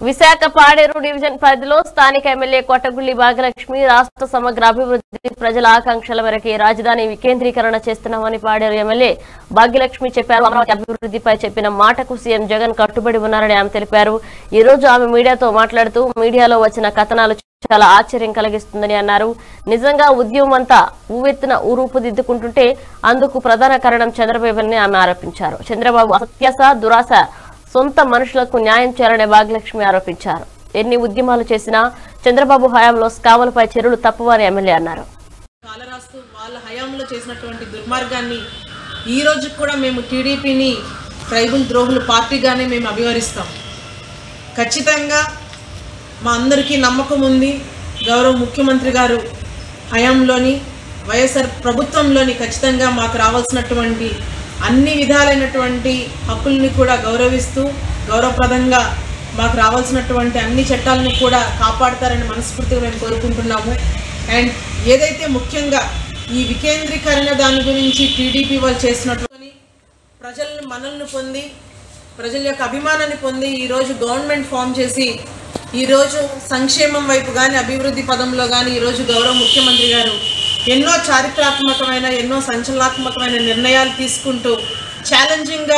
Visakha Paderu division పరిధిలో స్థానిక MLA కొట్టగుళ్లి Bhagyalakshmi రాష్ట్ర సమగ్ర అభివృద్ధి ప్రజల ఆకాంక్షల మేరకు ఈ రాజధాని వికేంద్రీకరణ చేస్తున్నామని పాడేరు ఎమ్మెల్యే భాగ్యలక్ష్మి చెప్పారు అమరావతి అభివృద్ధిపై చెప్పిన మాటకు సీఎం జగన్ కట్టుబడి ఉన్నారని ఆమె తెలిపారు ఈ రోజు ఆమె మీడియాతో మాట్లాడుతూ మీడియాలో వచ్చిన కథనాలు చాలా ఆశ్చర్యం కలిగిస్తుందని అన్నారు నిజంగా ఉద్యమం అంతా ఊవెత్తున ఊరూపుదిద్దుకుంటుంటే అందుకు ప్రధాన కారణం చంద్రబాబు అని ఆమె ఆరోపించారు చంద్రబాబు అత్యాస దురాశ సొంత మనుషులకు న్యాయం చేయాలనే భాగ్యలక్ష్మి ఆరోపించారు ఎన్ని ఉద్యమాలు చేసినా చంద్రబాబు హయాంలో స్కాములపై చర్యలు తప్పవని ఎమ్మెల్యే అన్నారు కాలరాస్తూ వాళ్ళ హయాంలో చేసినటువంటి దుర్మార్గాన్ని ఈ రోజు కూడా మేము టీడీపీని ట్రైబల్ ద్రోహుల పార్టీగానే మేము అభివరిస్తాం ఖచ్చితంగా మా అందరికీ నమ్మకం ఉంది గౌరవ ముఖ్యమంత్రి గారు హయాంలోని వైఎస్ఆర్ ప్రభుత్వంలోని ఖచ్చితంగా మాకు రావాల్సినటువంటి అన్ని విధాలైనటువంటి హక్కుల్ని కూడా గౌరవిస్తూ గౌరవప్రదంగా మాకు రావాల్సినటువంటి అన్ని చట్టాలను కూడా కాపాడతారని మనస్ఫూర్తిగా మేము కోరుకుంటున్నాము అండ్ ఏదైతే ముఖ్యంగా ఈ వికేంద్రీకరణ దాని గురించి టీడీపీ వాళ్ళు చేసినట్టు ప్రజలను మనల్ని పొంది ప్రజల యొక్క అభిమానాన్ని పొంది ఈరోజు గవర్నమెంట్ ఫామ్ చేసి ఈరోజు సంక్షేమం వైపు కానీ అభివృద్ధి పదంలో కానీ ఈరోజు గౌరవ ముఖ్యమంత్రి గారు ఎన్నో చారిత్రాత్మకమైన ఎన్నో సంచలనాత్మకమైన నిర్ణయాలు తీసుకుంటూ ఛాలెంజింగ్గా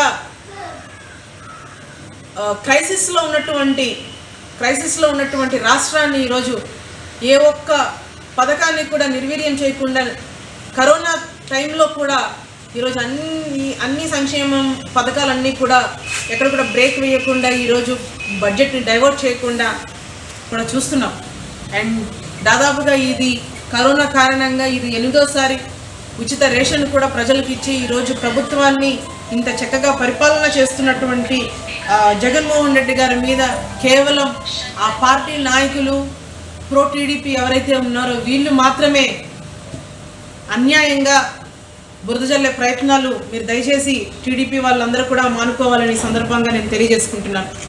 క్రైసిస్లో ఉన్నటువంటి క్రైసిస్లో ఉన్నటువంటి రాష్ట్రాన్ని ఈరోజు ఏ ఒక్క పథకాన్ని కూడా నిర్వీర్యం చేయకుండా కరోనా టైంలో కూడా ఈరోజు అన్ని అన్ని సంక్షేమం పథకాలన్నీ కూడా ఎక్కడ కూడా బ్రేక్ వేయకుండా ఈరోజు బడ్జెట్ని డైవర్ట్ చేయకుండా కూడా చూస్తున్నాం అండ్ దాదాపుగా ఇది కరోనా కారణంగా ఇది ఎనిమిదోసారి ఉచిత రేషన్ కూడా ప్రజలకు ఇచ్చి ఈరోజు ప్రభుత్వాన్ని ఇంత చక్కగా పరిపాలన చేస్తున్నటువంటి ఆ, జగన్మోహన్ రెడ్డి గారి మీద కేవలం ఆ పార్టీ నాయకులు ప్రో టీడీపీ ఎవరైతే ఉన్నారో వీళ్ళు మాత్రమే అన్యాయంగా బురద జల్లే ప్రయత్నాలు మీరు దయచేసి టీడీపీ వాళ్ళందరూ కూడా మానుకోవాలని ఈ సందర్భంగా నేను తెలియజేసుకుంటున్నాను